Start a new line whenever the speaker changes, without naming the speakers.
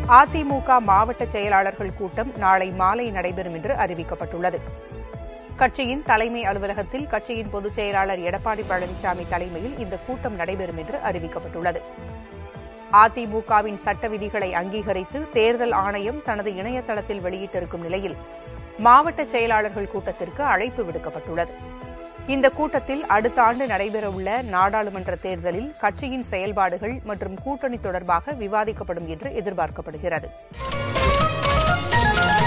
அதிமுக மாவட்ட செயலாளர்கள் கூட்டம் நாளை மாலை நடைபெறும் என்று அறிவிக்கப்பட்டுள்ளது கட்சியின் தலைமை அலுவலகத்தில் கட்சியின் பொதுச் செயலாளர் எடப்பாடி பழனிசாமி தலைமையில் இந்த கூட்டம் நடைபெறும் என்று அறிவிக்கப்பட்டுள்ளது அதிமுகவின் சட்ட விதிகளை அங்கீகரித்து தேர்தல் ஆணையம் தனது இணையதளத்தில் வெளியிட்டிருக்கும் நிலையில் மாவட்ட செயலாளர்கள் கூட்டத்திற்கு அழைப்பு விடுக்கப்பட்டுள்ளது இந்த கூட்டத்தில் அடுத்த ஆண்டு நடைபெறவுள்ள நாடாளுமன்ற தேர்தலில் கட்சியின் செயல்பாடுகள் மற்றும் கூட்டணி தொடர்பாக விவாதிக்கப்படும் என்று எதிர்பார்க்கப்படுகிறது